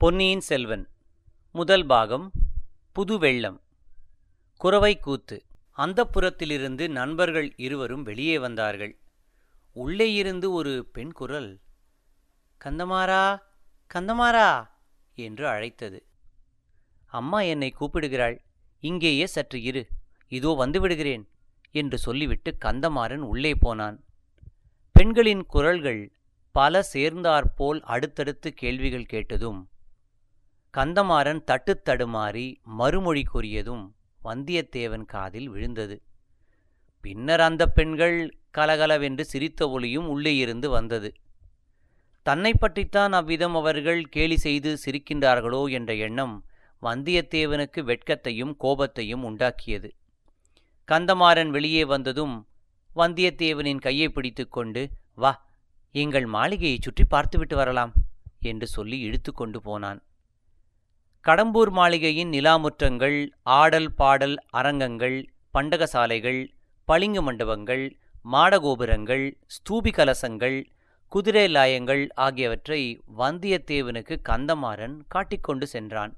பொன்னியின் செல்வன் முதல் பாகம் புது வெள்ளம் குறவை கூத்து அந்தப்புறத்திலிருந்து நண்பர்கள் இருவரும் வெளியே வந்தார்கள் உள்ளே இருந்து ஒரு பெண் குரல் கந்தமாரா கந்தமாரா என்று அழைத்தது அம்மா என்னை கூப்பிடுகிறாள் இங்கேயே சற்று இரு இதோ வந்து விடுகிறேன் என்று சொல்லிவிட்டு கந்தமாறன் உள்ளே போனான் பெண்களின் குரல்கள் பல சேர்ந்தாற்போல் அடுத்தடுத்து கேள்விகள் கேட்டதும் கந்தமாறன் தட்டுத் தடுமாறி மறுமொழி கூறியதும் வந்தியத்தேவன் காதில் விழுந்தது பின்னர் அந்த பெண்கள் கலகலவென்று சிரித்த ஒளியும் உள்ளே இருந்து வந்தது தன்னை பற்றித்தான் அவ்விதம் அவர்கள் கேலி செய்து சிரிக்கின்றார்களோ என்ற எண்ணம் வந்தியத்தேவனுக்கு வெட்கத்தையும் கோபத்தையும் உண்டாக்கியது கந்தமாறன் வெளியே வந்ததும் வந்தியத்தேவனின் கையை பிடித்துக்கொண்டு வா எங்கள் மாளிகையை சுற்றி பார்த்துவிட்டு வரலாம் என்று சொல்லி இழுத்து கொண்டு போனான் கடம்பூர் மாளிகையின் நிலாமுற்றங்கள் ஆடல் பாடல் அரங்கங்கள் பண்டகசாலைகள் பளிங்கு மண்டபங்கள் மாடகோபுரங்கள் ஸ்தூபி கலசங்கள் குதிரை லாயங்கள் ஆகியவற்றை வந்தியத்தேவனுக்கு கந்தமாறன் காட்டிக்கொண்டு சென்றான்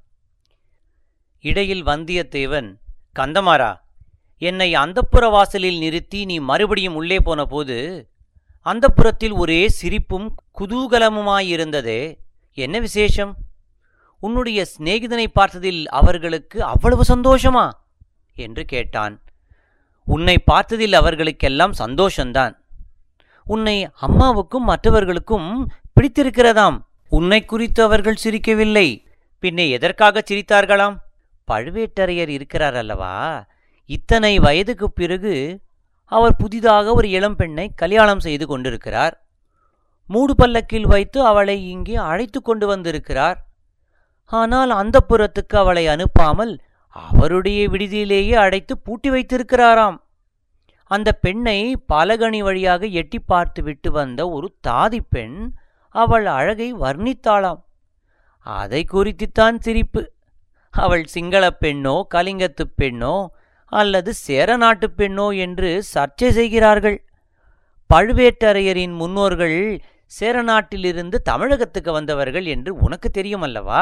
இடையில் வந்தியத்தேவன் கந்தமாறா என்னை அந்தப்புற வாசலில் நிறுத்தி நீ மறுபடியும் உள்ளே போனபோது அந்தப்புறத்தில் ஒரே சிரிப்பும் குதூகலமுமாயிருந்ததே என்ன விசேஷம் உன்னுடைய சிநேகிதனை பார்த்ததில் அவர்களுக்கு அவ்வளவு சந்தோஷமா என்று கேட்டான் உன்னை பார்த்ததில் அவர்களுக்கெல்லாம் சந்தோஷந்தான் உன்னை அம்மாவுக்கும் மற்றவர்களுக்கும் பிடித்திருக்கிறதாம் உன்னை குறித்து அவர்கள் சிரிக்கவில்லை பின்னே எதற்காக சிரித்தார்களாம் பழுவேட்டரையர் இருக்கிறார் அல்லவா இத்தனை வயதுக்குப் பிறகு அவர் புதிதாக ஒரு இளம்பெண்ணை கல்யாணம் செய்து கொண்டிருக்கிறார் மூடு பல்லக்கில் வைத்து அவளை இங்கே அழைத்து கொண்டு வந்திருக்கிறார் ஆனால் அந்த புறத்துக்கு அவளை அனுப்பாமல் அவருடைய விடுதியிலேயே அடைத்து பூட்டி வைத்திருக்கிறாராம் அந்த பெண்ணை பாலகணி வழியாக எட்டி பார்த்து விட்டு வந்த ஒரு தாதி பெண் அவள் அழகை வர்ணித்தாளாம் அதை குறித்துத்தான் சிரிப்பு அவள் சிங்களப் பெண்ணோ கலிங்கத்துப் பெண்ணோ அல்லது சேர நாட்டுப் பெண்ணோ என்று சர்ச்சை செய்கிறார்கள் பழுவேட்டரையரின் முன்னோர்கள் சேர நாட்டிலிருந்து தமிழகத்துக்கு வந்தவர்கள் என்று உனக்கு தெரியும் அல்லவா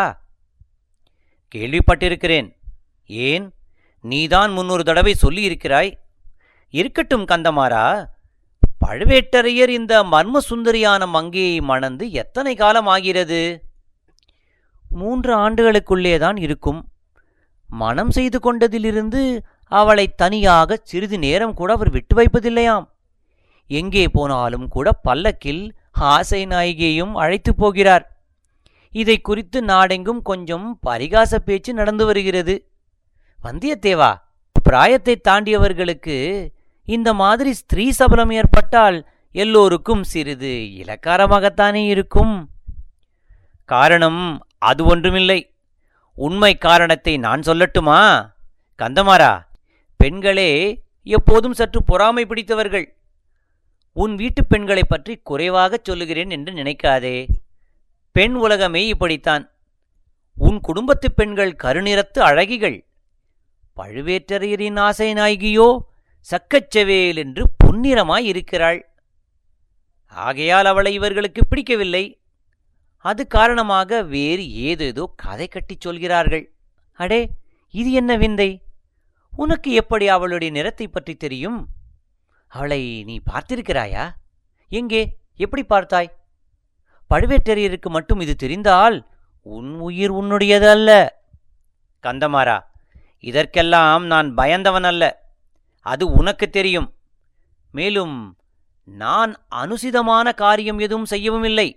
கேள்விப்பட்டிருக்கிறேன் ஏன் நீதான் முன்னொரு தடவை சொல்லியிருக்கிறாய் இருக்கட்டும் கந்தமாரா பழுவேட்டரையர் இந்த மர்ம சுந்தரியான மங்கையை மணந்து எத்தனை காலம் ஆகிறது மூன்று ஆண்டுகளுக்குள்ளேதான் இருக்கும் மனம் செய்து கொண்டதிலிருந்து அவளை தனியாக சிறிது நேரம் கூட அவர் விட்டு வைப்பதில்லையாம் எங்கே போனாலும் கூட பல்லக்கில் ஆசை நாயகியையும் அழைத்துப் போகிறார் இதை குறித்து நாடெங்கும் கொஞ்சம் பரிகாச பேச்சு நடந்து வருகிறது வந்தியத்தேவா பிராயத்தை தாண்டியவர்களுக்கு இந்த மாதிரி ஸ்திரீ சபலம் ஏற்பட்டால் எல்லோருக்கும் சிறிது இலக்காரமாகத்தானே இருக்கும் காரணம் அது ஒன்றுமில்லை உண்மை காரணத்தை நான் சொல்லட்டுமா கந்தமாரா பெண்களே எப்போதும் சற்று பொறாமை பிடித்தவர்கள் உன் வீட்டுப் பெண்களைப் பற்றி குறைவாகச் சொல்லுகிறேன் என்று நினைக்காதே பெண் உலகமே இப்படித்தான் உன் குடும்பத்துப் பெண்கள் கருநிறத்து அழகிகள் பழுவேட்டரையரின் ஆசை நாயகியோ சக்கச்செவேல் என்று பொன்னிறமாய் இருக்கிறாள் ஆகையால் அவளை இவர்களுக்கு பிடிக்கவில்லை அது காரணமாக வேறு ஏதேதோ கதை கட்டிச் சொல்கிறார்கள் அடே இது என்ன விந்தை உனக்கு எப்படி அவளுடைய நிறத்தை பற்றி தெரியும் அவளை நீ பார்த்திருக்கிறாயா எங்கே எப்படி பார்த்தாய் பழுவேட்டரையருக்கு மட்டும் இது தெரிந்தால் உன் உயிர் உன்னுடையது அல்ல கந்தமாரா இதற்கெல்லாம் நான் பயந்தவன் அல்ல அது உனக்கு தெரியும் மேலும் நான் அனுசிதமான காரியம் எதுவும் செய்யவும் இல்லை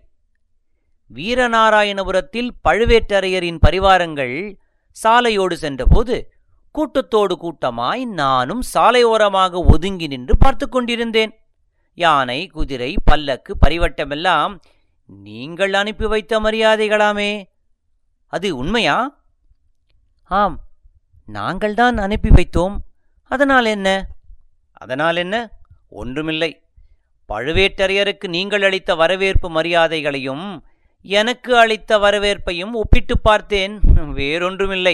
வீரநாராயணபுரத்தில் பழுவேட்டரையரின் பரிவாரங்கள் சாலையோடு சென்றபோது கூட்டத்தோடு கூட்டமாய் நானும் சாலையோரமாக ஒதுங்கி நின்று பார்த்து கொண்டிருந்தேன் யானை குதிரை பல்லக்கு பரிவட்டமெல்லாம் நீங்கள் அனுப்பி வைத்த மரியாதைகளாமே அது உண்மையா ஆம் நாங்கள்தான் அனுப்பி வைத்தோம் அதனால் என்ன அதனால் என்ன ஒன்றுமில்லை பழுவேட்டரையருக்கு நீங்கள் அளித்த வரவேற்பு மரியாதைகளையும் எனக்கு அளித்த வரவேற்பையும் ஒப்பிட்டுப் பார்த்தேன் வேறொன்றுமில்லை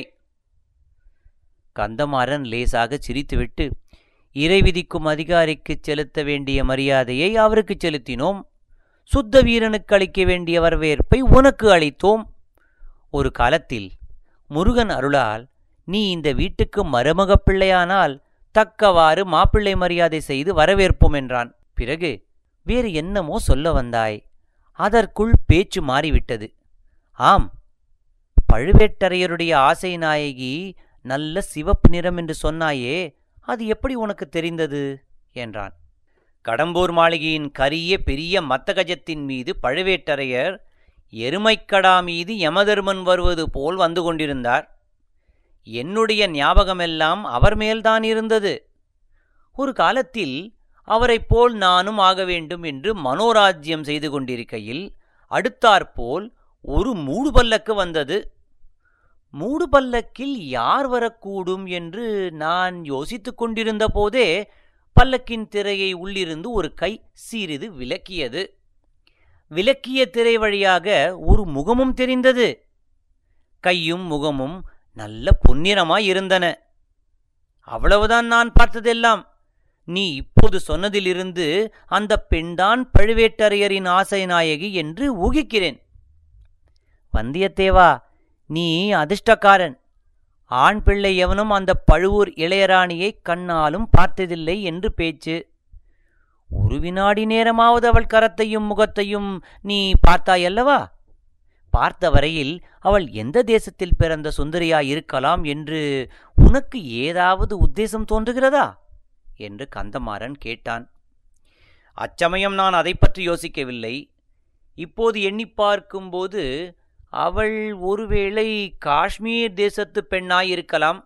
கந்தமாறன் லேசாக சிரித்துவிட்டு இறை விதிக்கும் அதிகாரிக்குச் செலுத்த வேண்டிய மரியாதையை அவருக்குச் செலுத்தினோம் சுத்த வீரனுக்கு அளிக்க வேண்டிய வரவேற்பை உனக்கு அளித்தோம் ஒரு காலத்தில் முருகன் அருளால் நீ இந்த வீட்டுக்கு மருமகப் பிள்ளையானால் தக்கவாறு மாப்பிள்ளை மரியாதை செய்து வரவேற்போம் என்றான் பிறகு வேறு என்னமோ சொல்ல வந்தாய் அதற்குள் பேச்சு மாறிவிட்டது ஆம் பழுவேட்டரையருடைய ஆசை நாயகி நல்ல சிவப்பு நிறம் என்று சொன்னாயே அது எப்படி உனக்கு தெரிந்தது என்றான் கடம்பூர் மாளிகையின் கரிய பெரிய மத்தகஜத்தின் மீது பழுவேட்டரையர் எருமைக்கடா மீது யமதர்மன் வருவது போல் வந்து கொண்டிருந்தார் என்னுடைய ஞாபகமெல்லாம் அவர் மேல்தான் இருந்தது ஒரு காலத்தில் அவரைப் போல் நானும் ஆக வேண்டும் என்று மனோராஜ்யம் செய்து கொண்டிருக்கையில் அடுத்தாற்போல் ஒரு மூடு பல்லக்கு வந்தது மூடு பல்லக்கில் யார் வரக்கூடும் என்று நான் யோசித்துக் கொண்டிருந்த போதே பல்லக்கின் திரையை உள்ளிருந்து ஒரு கை சிறிது விலக்கியது விலக்கிய திரை வழியாக ஒரு முகமும் தெரிந்தது கையும் முகமும் நல்ல பொன்னிறமாய் இருந்தன அவ்வளவுதான் நான் பார்த்ததெல்லாம் நீ இப்போது சொன்னதிலிருந்து அந்த பெண்தான் பழுவேட்டரையரின் ஆசை நாயகி என்று ஊகிக்கிறேன் வந்தியத்தேவா நீ அதிர்ஷ்டக்காரன் ஆண் பிள்ளை எவனும் அந்த பழுவூர் இளையராணியை கண்ணாலும் பார்த்ததில்லை என்று பேச்சு ஒரு வினாடி நேரமாவது அவள் கரத்தையும் முகத்தையும் நீ பார்த்தாயல்லவா பார்த்த வரையில் அவள் எந்த தேசத்தில் பிறந்த சுந்தரியாய் இருக்கலாம் என்று உனக்கு ஏதாவது உத்தேசம் தோன்றுகிறதா என்று கந்தமாறன் கேட்டான் அச்சமயம் நான் அதை பற்றி யோசிக்கவில்லை இப்போது எண்ணி பார்க்கும்போது அவள் ஒருவேளை காஷ்மீர் தேசத்து பெண்ணாயிருக்கலாம்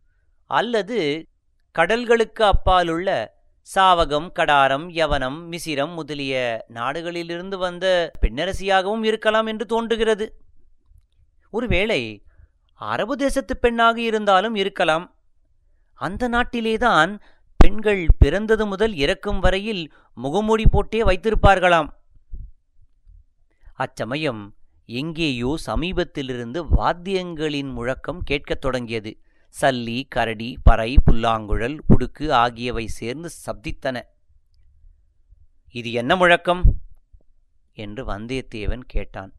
அல்லது கடல்களுக்கு அப்பாலுள்ள சாவகம் கடாரம் யவனம் மிசிரம் முதலிய நாடுகளிலிருந்து வந்த பெண்ணரசியாகவும் இருக்கலாம் என்று தோன்றுகிறது ஒருவேளை அரபு தேசத்து பெண்ணாக இருந்தாலும் இருக்கலாம் அந்த நாட்டிலேதான் பெண்கள் பிறந்தது முதல் இறக்கும் வரையில் முகமூடி போட்டே வைத்திருப்பார்களாம் அச்சமயம் எங்கேயோ சமீபத்திலிருந்து வாத்தியங்களின் முழக்கம் கேட்கத் தொடங்கியது சல்லி கரடி பறை புல்லாங்குழல் உடுக்கு ஆகியவை சேர்ந்து சப்தித்தன இது என்ன முழக்கம் என்று வந்தியத்தேவன் கேட்டான்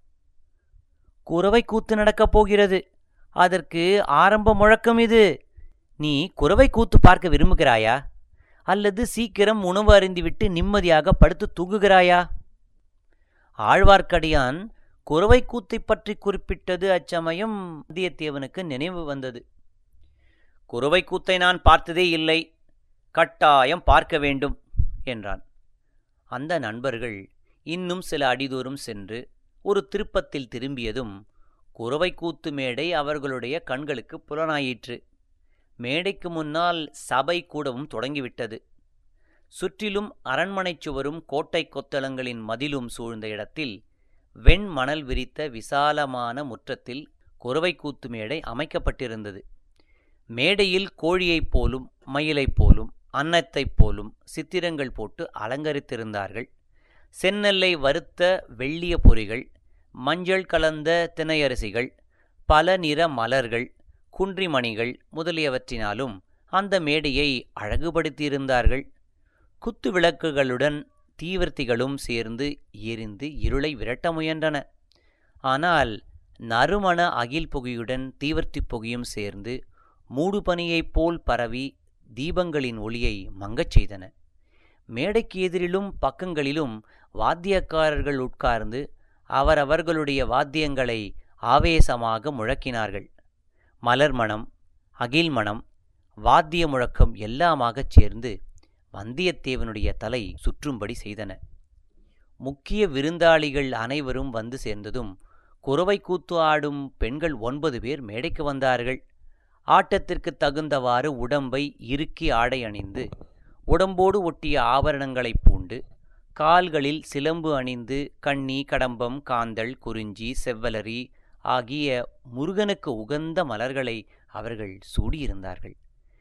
குறவை கூத்து நடக்கப் போகிறது அதற்கு ஆரம்ப முழக்கம் இது நீ குறவை கூத்து பார்க்க விரும்புகிறாயா அல்லது சீக்கிரம் உணவு அருந்திவிட்டு நிம்மதியாக படுத்து தூங்குகிறாயா ஆழ்வார்க்கடியான் குறவை கூத்தைப் பற்றி குறிப்பிட்டது அச்சமயம் வந்தியத்தேவனுக்கு நினைவு வந்தது குறவை கூத்தை நான் பார்த்ததே இல்லை கட்டாயம் பார்க்க வேண்டும் என்றான் அந்த நண்பர்கள் இன்னும் சில அடிதூரம் சென்று ஒரு திருப்பத்தில் திரும்பியதும் குறவை கூத்து மேடை அவர்களுடைய கண்களுக்கு புலனாயிற்று மேடைக்கு முன்னால் சபை கூடவும் தொடங்கிவிட்டது சுற்றிலும் அரண்மனைச் சுவரும் கோட்டை கொத்தளங்களின் மதிலும் சூழ்ந்த இடத்தில் வெண்மணல் விரித்த விசாலமான முற்றத்தில் குறவை கூத்து மேடை அமைக்கப்பட்டிருந்தது மேடையில் கோழியைப் போலும் மயிலைப் போலும் அன்னத்தைப் போலும் சித்திரங்கள் போட்டு அலங்கரித்திருந்தார்கள் செந்நெல்லை வறுத்த வெள்ளிய பொறிகள் மஞ்சள் கலந்த திணையரிசிகள் பல நிற மலர்கள் குன்றிமணிகள் முதலியவற்றினாலும் அந்த மேடையை அழகுபடுத்தியிருந்தார்கள் குத்து விளக்குகளுடன் தீவர்த்திகளும் சேர்ந்து எரிந்து இருளை விரட்ட முயன்றன ஆனால் நறுமண அகில் புகையுடன் தீவர்த்தி புகையும் சேர்ந்து மூடுபனியைப் போல் பரவி தீபங்களின் ஒளியை மங்கச் செய்தன மேடைக்கு எதிரிலும் பக்கங்களிலும் வாத்தியக்காரர்கள் உட்கார்ந்து அவரவர்களுடைய வாத்தியங்களை ஆவேசமாக முழக்கினார்கள் மலர் மணம் அகில் மணம் வாத்திய முழக்கம் எல்லாமாகச் சேர்ந்து வந்தியத்தேவனுடைய தலை சுற்றும்படி செய்தன முக்கிய விருந்தாளிகள் அனைவரும் வந்து சேர்ந்ததும் குறவை கூத்து ஆடும் பெண்கள் ஒன்பது பேர் மேடைக்கு வந்தார்கள் ஆட்டத்திற்கு தகுந்தவாறு உடம்பை இறுக்கி ஆடை அணிந்து உடம்போடு ஒட்டிய ஆபரணங்களைப் பூண்டு கால்களில் சிலம்பு அணிந்து கண்ணி கடம்பம் காந்தள் குறிஞ்சி செவ்வலரி ஆகிய முருகனுக்கு உகந்த மலர்களை அவர்கள் சூடியிருந்தார்கள்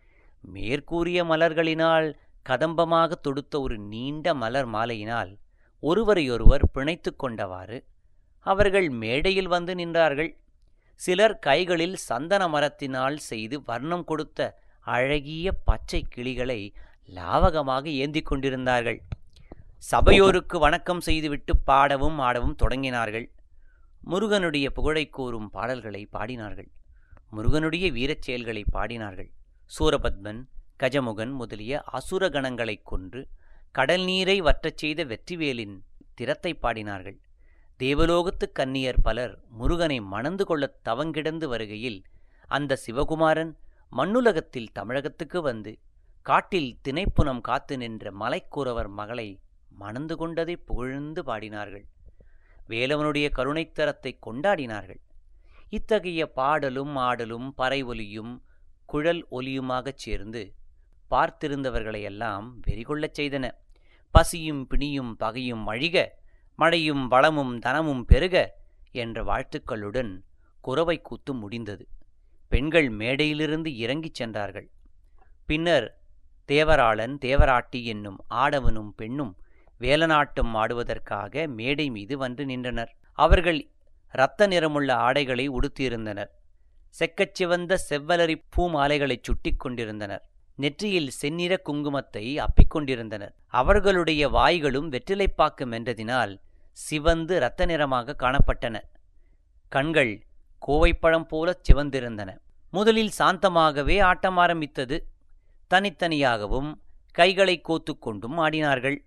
மேற்கூறிய மலர்களினால் கதம்பமாக தொடுத்த ஒரு நீண்ட மலர் மாலையினால் ஒருவரையொருவர் பிணைத்து கொண்டவாறு அவர்கள் மேடையில் வந்து நின்றார்கள் சிலர் கைகளில் சந்தன மரத்தினால் செய்து வர்ணம் கொடுத்த அழகிய பச்சை கிளிகளை லாவகமாக ஏந்திக் கொண்டிருந்தார்கள் சபையோருக்கு வணக்கம் செய்துவிட்டு பாடவும் ஆடவும் தொடங்கினார்கள் முருகனுடைய புகழைக் கூறும் பாடல்களை பாடினார்கள் முருகனுடைய வீரச் செயல்களை பாடினார்கள் சூரபத்மன் கஜமுகன் முதலிய அசுர கணங்களைக் கொன்று கடல் நீரை வற்றச் செய்த வெற்றிவேலின் திறத்தை பாடினார்கள் தேவலோகத்துக் கன்னியர் பலர் முருகனை மணந்து கொள்ளத் தவங்கிடந்து வருகையில் அந்த சிவகுமாரன் மண்ணுலகத்தில் தமிழகத்துக்கு வந்து காட்டில் திணைப்புனம் காத்து நின்ற மலைக்கூறவர் மகளை மணந்து கொண்டதை புகழ்ந்து பாடினார்கள் வேலவனுடைய கருணைத்தரத்தை கொண்டாடினார்கள் இத்தகைய பாடலும் ஆடலும் பறை ஒலியும் குழல் ஒலியுமாகச் சேர்ந்து பார்த்திருந்தவர்களையெல்லாம் வெறிகொள்ளச் செய்தன பசியும் பிணியும் பகையும் அழிக மழையும் வளமும் தனமும் பெருக என்ற வாழ்த்துக்களுடன் குறவை கூத்து முடிந்தது பெண்கள் மேடையிலிருந்து இறங்கிச் சென்றார்கள் பின்னர் தேவராளன் தேவராட்டி என்னும் ஆடவனும் பெண்ணும் வேலநாட்டம் ஆடுவதற்காக மேடை மீது வந்து நின்றனர் அவர்கள் இரத்த நிறமுள்ள ஆடைகளை உடுத்தியிருந்தனர் செக்கச் சிவந்த செவ்வலரி பூமாலைகளைச் சுட்டிக் கொண்டிருந்தனர் நெற்றியில் செந்நிற குங்குமத்தை அப்பிக் கொண்டிருந்தனர் அவர்களுடைய வாய்களும் வெற்றிலைப்பாக்கு மென்றதினால் சிவந்து இரத்த நிறமாக காணப்பட்டன கண்கள் கோவைப்பழம் போலச் சிவந்திருந்தன முதலில் சாந்தமாகவே ஆட்டம் ஆரம்பித்தது தனித்தனியாகவும் கைகளை கோத்துக் கொண்டும் ஆடினார்கள்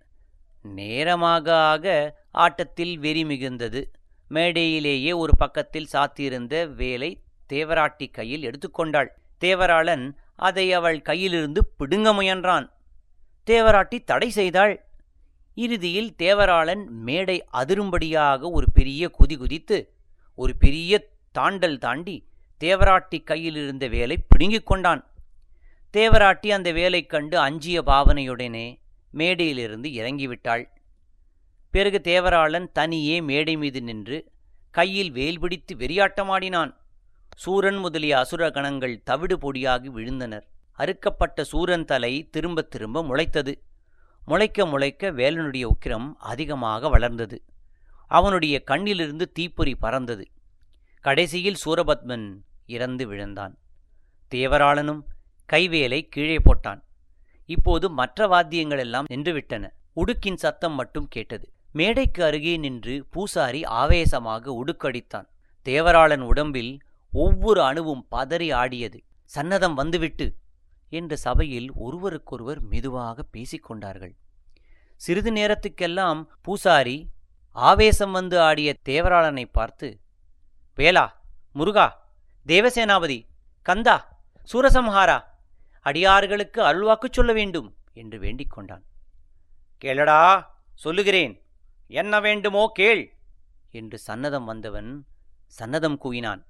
நேரமாக ஆக ஆட்டத்தில் வெறி மிகுந்தது மேடையிலேயே ஒரு பக்கத்தில் சாத்தியிருந்த வேலை தேவராட்டி கையில் எடுத்துக்கொண்டாள் தேவராளன் அதை அவள் கையிலிருந்து பிடுங்க முயன்றான் தேவராட்டி தடை செய்தாள் இறுதியில் தேவராளன் மேடை அதிரும்படியாக ஒரு பெரிய குதி குதித்து ஒரு பெரிய தாண்டல் தாண்டி தேவராட்டி கையில் இருந்த வேலை பிடுங்கிக் கொண்டான் தேவராட்டி அந்த வேலைக் கண்டு அஞ்சிய பாவனையுடனே மேடையிலிருந்து இறங்கிவிட்டாள் பிறகு தேவராளன் தனியே மேடை மீது நின்று கையில் வேல் பிடித்து வெறியாட்டமாடினான் சூரன் முதலிய அசுர கணங்கள் தவிடு பொடியாகி விழுந்தனர் அறுக்கப்பட்ட சூரன் தலை திரும்ப திரும்ப முளைத்தது முளைக்க முளைக்க வேலனுடைய உக்கிரம் அதிகமாக வளர்ந்தது அவனுடைய கண்ணிலிருந்து தீப்பொறி பறந்தது கடைசியில் சூரபத்மன் இறந்து விழுந்தான் தேவராளனும் கைவேலை கீழே போட்டான் இப்போது மற்ற வாத்தியங்கள் எல்லாம் நின்றுவிட்டன உடுக்கின் சத்தம் மட்டும் கேட்டது மேடைக்கு அருகே நின்று பூசாரி ஆவேசமாக உடுக்கடித்தான் தேவராளன் உடம்பில் ஒவ்வொரு அணுவும் பதறி ஆடியது சன்னதம் வந்துவிட்டு என்ற சபையில் ஒருவருக்கொருவர் மெதுவாக பேசிக்கொண்டார்கள் சிறிது நேரத்துக்கெல்லாம் பூசாரி ஆவேசம் வந்து ஆடிய தேவராளனை பார்த்து வேலா முருகா தேவசேனாபதி கந்தா சூரசம்ஹாரா அடியார்களுக்கு அருள்வாக்குச் சொல்ல வேண்டும் என்று வேண்டிக் கொண்டான் கேளடா சொல்லுகிறேன் என்ன வேண்டுமோ கேள் என்று சன்னதம் வந்தவன் சன்னதம் கூவினான்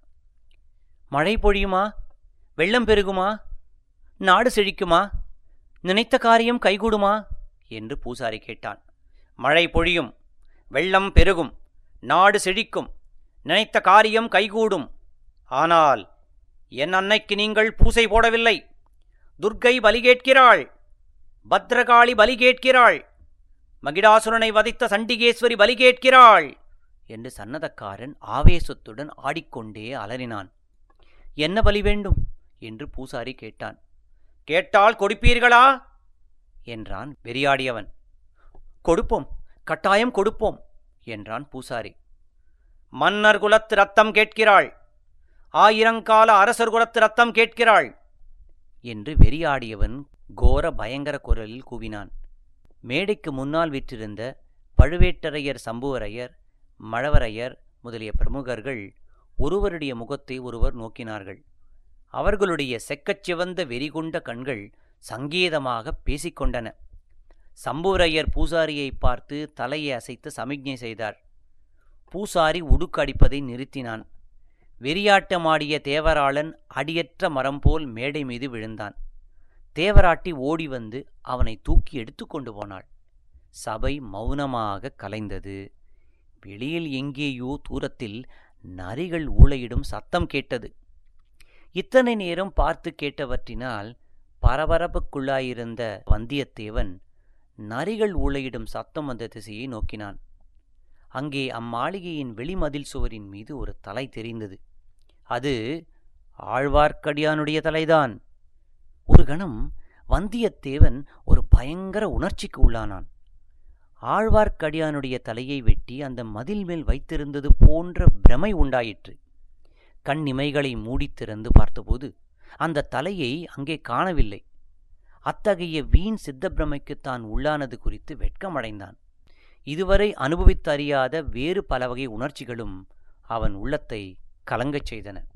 மழை பொழியுமா வெள்ளம் பெருகுமா நாடு செழிக்குமா நினைத்த காரியம் கைகூடுமா என்று பூசாரி கேட்டான் மழை பொழியும் வெள்ளம் பெருகும் நாடு செழிக்கும் நினைத்த காரியம் கைகூடும் ஆனால் என் அன்னைக்கு நீங்கள் பூசை போடவில்லை துர்க்கை பலி கேட்கிறாள் பத்ரகாளி பலி கேட்கிறாள் மகிடாசுரனை வதைத்த சண்டிகேஸ்வரி பலி கேட்கிறாள் என்று சன்னதக்காரன் ஆவேசத்துடன் ஆடிக்கொண்டே அலறினான் என்ன பலி வேண்டும் என்று பூசாரி கேட்டான் கேட்டால் கொடுப்பீர்களா என்றான் வெறியாடியவன் கொடுப்போம் கட்டாயம் கொடுப்போம் என்றான் பூசாரி மன்னர் குலத்து ரத்தம் கேட்கிறாள் ஆயிரங்கால அரசர் குலத்து ரத்தம் கேட்கிறாள் என்று வெறியாடியவன் கோர பயங்கர குரலில் கூவினான் மேடைக்கு முன்னால் விற்றிருந்த பழுவேட்டரையர் சம்புவரையர் மழவரையர் முதலிய பிரமுகர்கள் ஒருவருடைய முகத்தை ஒருவர் நோக்கினார்கள் அவர்களுடைய செக்கச் சிவந்த வெறிகொண்ட கண்கள் சங்கேதமாக பேசிக்கொண்டன சம்புவரையர் பூசாரியைப் பார்த்து தலையை அசைத்து சமிக்ஞை செய்தார் பூசாரி உடுக்கு அடிப்பதை நிறுத்தினான் வெறியாட்டமாடிய தேவராளன் அடியற்ற மரம் போல் மேடை மீது விழுந்தான் தேவராட்டி ஓடி வந்து அவனை தூக்கி எடுத்துக்கொண்டு போனாள் சபை மௌனமாக கலைந்தது வெளியில் எங்கேயோ தூரத்தில் நரிகள் ஊளையிடும் சத்தம் கேட்டது இத்தனை நேரம் பார்த்து கேட்டவற்றினால் பரபரப்புக்குள்ளாயிருந்த வந்தியத்தேவன் நரிகள் ஊளையிடும் சத்தம் வந்த திசையை நோக்கினான் அங்கே அம்மாளிகையின் வெளிமதில் சுவரின் மீது ஒரு தலை தெரிந்தது அது ஆழ்வார்க்கடியானுடைய தலைதான் ஒரு கணம் வந்தியத்தேவன் ஒரு பயங்கர உணர்ச்சிக்கு உள்ளானான் ஆழ்வார்க்கடியானுடைய தலையை வெட்டி அந்த மதில் மேல் வைத்திருந்தது போன்ற பிரமை உண்டாயிற்று கண்ணிமைகளை மூடித் திறந்து பார்த்தபோது அந்த தலையை அங்கே காணவில்லை அத்தகைய வீண் சித்தப்பிரமைக்கு தான் உள்ளானது குறித்து வெட்கமடைந்தான் இதுவரை அனுபவித்தறியாத வேறு பல வகை உணர்ச்சிகளும் அவன் உள்ளத்தை கலங்கச் செய்தன